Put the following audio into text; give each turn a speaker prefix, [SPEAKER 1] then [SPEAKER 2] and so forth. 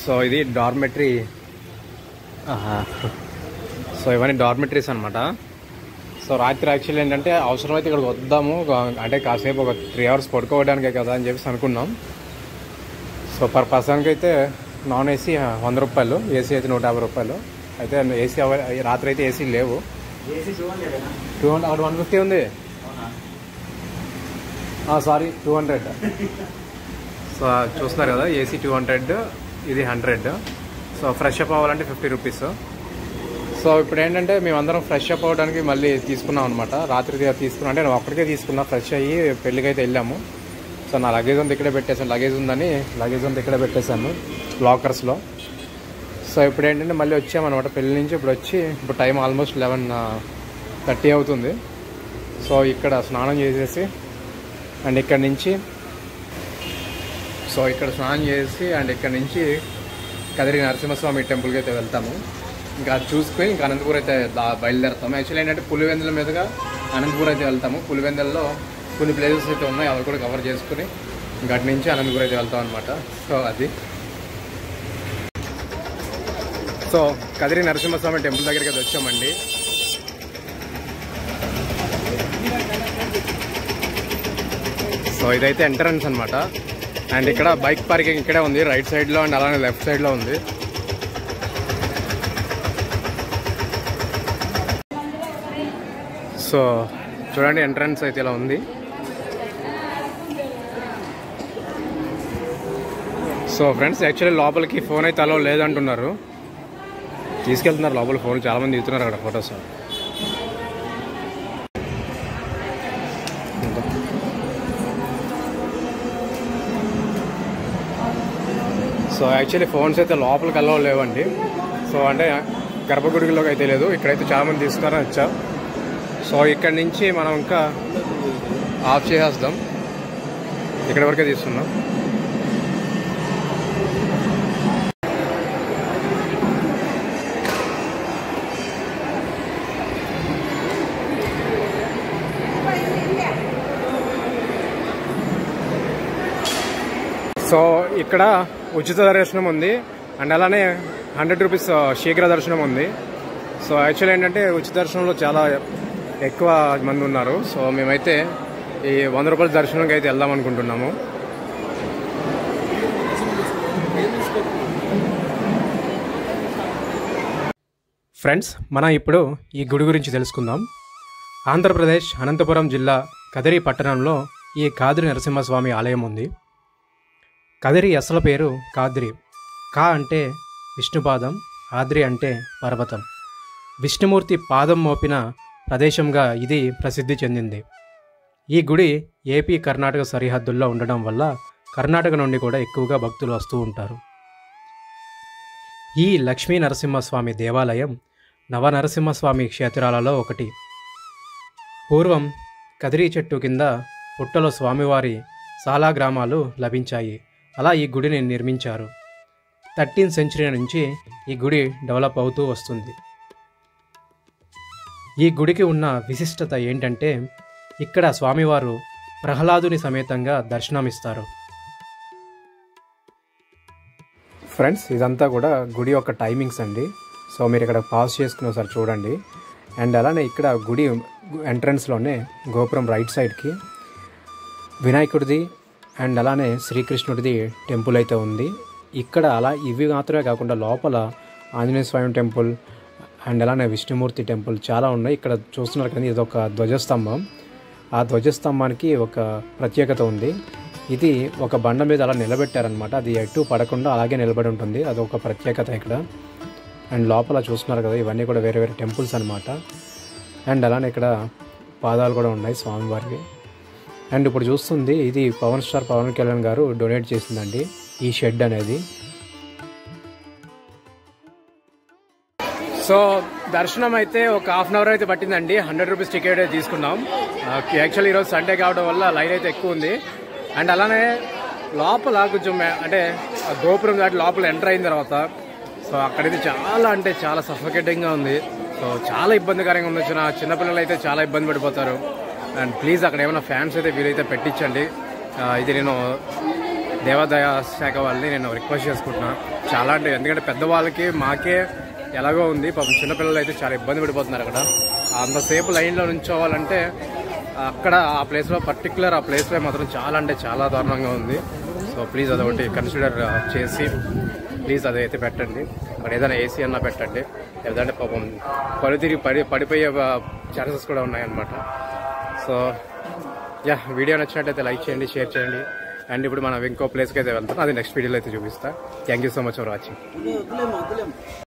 [SPEAKER 1] so ఇది dormitory so ఇవన్నీ dormitories అనమాట సో రాత్రి యాక్చువల్లీ ఏంటంటే అవసరమైతే ఇక్కడికి వద్దాము ఒక- అంటే కాసేపు ఒక త్రీ అవర్స్ పడుకోవడానికే కదా అని చెప్పేసి అనుకున్నాం సో పర్ పర్సన్కి అయితే నాన్ ఏసీ వంద రూపాయలు ఏసీ అయితే నూట యాభై రూపాయలు అయితే ఏసీ అవ- రాత్రి అయితే ఏసీ లేవు
[SPEAKER 2] AC two hundred
[SPEAKER 1] two hundred అక్కడ వన్ ఫిఫ్టీ ఉంది సారీ టూ హండ్రెడ్ సో చూస్తున్నారు కదా ఏసీ టూ హండ్రెడ్ ఇది హండ్రెడ్ సో ఫ్రెష్ అప్ అవ్వాలంటే ఫిఫ్టీ రూపీస్ సో ఇప్పుడు ఏంటంటే మేమందరం ఫ్రెష్ అప్ అవ్వడానికి మళ్ళీ తీసుకున్నాం అనమాట రాత్రి తీసుకున్నాం అంటే నేను ఒక్కడికే తీసుకున్నా ఫ్రెష్ అయ్యి పెళ్ళికి అయితే వెళ్ళాము సో నా లగేజ్ అంతా ఇక్కడే పెట్టేసాను లగేజ్ ఉందని లగేజ్ అంతా ఇక్కడే పెట్టేశాను లాకర్స్లో సో ఇప్పుడు ఏంటంటే మళ్ళీ వచ్చామన్నమాట పెళ్లి నుంచి ఇప్పుడు వచ్చి ఇప్పుడు టైం ఆల్మోస్ట్ లెవెన్ థర్టీ అవుతుంది సో ఇక్కడ స్నానం చేసేసి అండ్ ఇక్కడ నుంచి సో ఇక్కడ స్నానం చేసి అండ్ ఇక్కడ నుంచి కదిరి నరసింహస్వామి టెంపుల్కి అయితే వెళ్తాము ఇంకా అది చూసుకొని ఇంకా అనంతపూర్ అయితే దా- బయలుదేరుతాము యాక్చువల్లీ ఏంటంటే పులివెందుల మీదుగా అనంతపూర్ అయితే వెళ్తాము పులివెందుల్లో కొన్ని ప్లేసెస్ అయితే ఉన్నాయి అవి కూడా కవర్ చేసుకుని ఇంకా అటు నుంచి అనంతపూర్ అయితే వెళ్తాం అనమాట సో అది సో కదిరి నరసింహస్వామి టెంపుల్ దగ్గరికి అయితే వచ్చామండి సో ఇదైతే ఎంట్రన్స్ అన్నమాట అండ్ ఇక్కడ బైక్ పార్కింగ్ ఇక్కడే ఉంది రైట్ సైడ్లో అండ్ అలానే లెఫ్ట్ సైడ్లో ఉంది సో చూడండి ఎంట్రన్స్ అయితే ఇలా ఉంది సో ఫ్రెండ్స్ యాక్చువల్లీ లోపలికి ఫోన్ అయితే అలో లేదంటున్నారు తీసుకెళ్తున్నారు లోపల ఫోన్ చాలా మంది దిగుతున్నారు అక్కడ ఫొటోస్ సో యాక్చువల్లీ ఫోన్స్ అయితే లోపలికి అలవ లేవండి సో అంటే గర్భగుడిలోకి అయితే లేదు ఇక్కడైతే చాలా మంది తీసుకున్నారని వచ్చా సో ఇక్కడ నుంచి మనం ఇంకా ఆఫ్ చేసేద్దాం ఇక్కడ వరకే తీసుకున్నాం సో ఇక్కడ ఉచిత దర్శనం ఉంది అండ్ అలానే హండ్రెడ్ రూపీస్ శీఘ్ర దర్శనం ఉంది సో యాక్చువల్ ఏంటంటే ఉచిత దర్శనంలో చాలా ఎక్కువ మంది ఉన్నారు సో మేమైతే ఈ వంద రూపాయల దర్శనంకి అయితే వెళ్దాం అనుకుంటున్నాము ఫ్రెండ్స్ మనం ఇప్పుడు ఈ గుడి గురించి తెలుసుకుందాం ఆంధ్రప్రదేశ్ అనంతపురం జిల్లా కదిరి పట్టణంలో ఈ కాదిరి నరసింహస్వామి ఆలయం ఉంది కదిరి అసలు పేరు కాద్రి కా అంటే విష్ణుపాదం ఆద్రి అంటే పర్వతం విష్ణుమూర్తి పాదం మోపిన ప్రదేశంగా ఇది ప్రసిద్ధి చెందింది ఈ గుడి ఏపీ కర్ణాటక సరిహద్దుల్లో ఉండడం వల్ల కర్ణాటక నుండి కూడా ఎక్కువగా భక్తులు వస్తూ ఉంటారు ఈ లక్ష్మీ నరసింహస్వామి దేవాలయం నవనరసింహస్వామి క్షేత్రాలలో ఒకటి పూర్వం కదిరి చెట్టు కింద పుట్టలో స్వామివారి చాలా గ్రామాలు లభించాయి అలా ఈ గుడిని నిర్మించారు థర్టీన్ సెంచరీ నుంచి ఈ గుడి డెవలప్ అవుతూ వస్తుంది ఈ గుడికి ఉన్న విశిష్టత ఏంటంటే ఇక్కడ స్వామివారు ప్రహ్లాదుని సమేతంగా దర్శనమిస్తారు ఫ్రెండ్స్ ఇదంతా కూడా గుడి యొక్క టైమింగ్స్ అండి సో మీరు ఇక్కడ పాస్ చేసుకుని ఒకసారి చూడండి అండ్ అలానే ఇక్కడ గుడి ఎంట్రన్స్లోనే గోపురం రైట్ సైడ్కి వినాయకుడిది అండ్ అలానే శ్రీకృష్ణుడిది టెంపుల్ అయితే ఉంది ఇక్కడ అలా ఇవి మాత్రమే కాకుండా లోపల ఆంజనేయ స్వామి టెంపుల్ అండ్ అలానే విష్ణుమూర్తి టెంపుల్ చాలా ఉన్నాయి ఇక్కడ చూస్తున్నారు కదా ఇది ఒక ధ్వజస్తంభం ఆ ధ్వజస్తంభానికి ఒక ప్రత్యేకత ఉంది ఇది ఒక బండ మీద అలా నిలబెట్టారనమాట అది ఎటు పడకుండా అలాగే నిలబడి ఉంటుంది అది ఒక ప్రత్యేకత ఇక్కడ అండ్ లోపల చూస్తున్నారు కదా ఇవన్నీ కూడా వేరే వేరే టెంపుల్స్ అనమాట అండ్ అలానే ఇక్కడ పాదాలు కూడా ఉన్నాయి స్వామివారికి అండ్ ఇప్పుడు చూస్తుంది ఇది పవన్ స్టార్ పవన్ కళ్యాణ్ గారు డొనేట్ చేసిందండి ఈ షెడ్ అనేది సో దర్శనం అయితే ఒక హాఫ్ అన్ అవర్ అయితే పట్టిందండి హండ్రెడ్ రూపీస్ టికెట్ అయితే తీసుకున్నాం యాక్చువల్లీ ఈరోజు సండే కావడం వల్ల లైన్ అయితే ఎక్కువ ఉంది అండ్ అలానే లోపల కొంచెం మే- అంటే ఆ గోపురం దాటి లోపల ఎంటర్ అయిన తర్వాత సో అక్కడైతే చాలా అంటే చాలా సఫకేటింగ్గా ఉంది సో చాలా ఇబ్బందికరంగా ఉంది చిన్న చిన్నపిల్లలు అయితే చాలా ఇబ్బంది పడిపోతారు అండ్ ప్లీజ్ అక్కడ ఏమైనా ఫ్యాన్స్ అయితే వీలైతే పెట్టించండి ఆ, ఇది నేను దేవాదాయ శాఖ వాళ్ళని నేను రిక్వెస్ట్ చేసుకుంటున్నాను చాలా అంటే ఎందుకంటే పెద్దవాళ్ళకి మాకే ఎలాగో ఉంది పాపం చిన్నపిల్లలు అయితే చాలా ఇబ్బంది పడిపోతున్నారు అక్కడ అంతసేపు లైన్లో నుంచోవాలంటే అక్కడ ఆ ప్లేస్లో పర్టికులర్ ఆ ప్లేస్లో మాత్రం చాలా అంటే చాలా దారుణంగా ఉంది సో ప్లీజ్ అదొకటి కన్సిడర్ చేసి ప్లీజ్ అదైతే పెట్టండి మరి ఏదైనా ఏసీ అన్నా పెట్టండి లేదంటే పాపం పడి తిరిగి పడి పడిపోయే ఛాన్సెస్ కూడా ఉన్నాయన్నమాట సో యా వీడియో నచ్చినట్టయితే లైక్ చేయండి షేర్ చేయండి అండ్ ఇప్పుడు మనం ఇంకో ప్లేస్కి అయితే వెళ్తాం అది నెక్స్ట్ వీడియోలో అయితే చూపిస్తా thank you so much for watching